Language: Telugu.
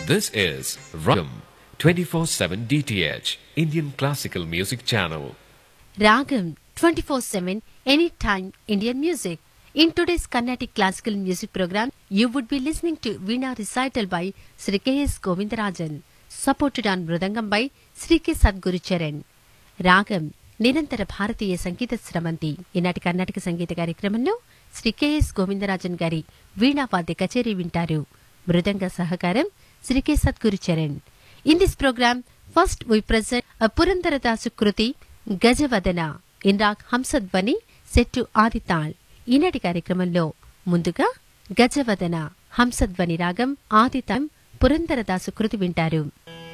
This is Ragam 24/7 DTH Indian Classical Music Channel. Ragam 24/7 anytime Indian music. In today's Carnatic classical music program, you would be listening to Veena recital by Sri K.S. Govindarajan, supported on Mridangam by Sri K. Sadguru Charan. రాగం నిరంతర భారతీయ సంగీత స్రవంతి ఈనాటి కర్ణాటక సంగీత కార్యక్రమంలో శ్రీ కెఎస్ గోవిందరాజన్ గారి వీణావాద్య కచేరీ వింటారు మృదంగ సహకారం Shri K Sadguru Charan in this programme first we present a Purandaradasa kriti Gajavadana in raag Hamsadhwani set Adi tal ఈనాటి కార్యక్రమంలో ముందుగా గజవదన హంసధ్వని రాగం ఆదితాళం పురందరదాసు కృతి వింటారు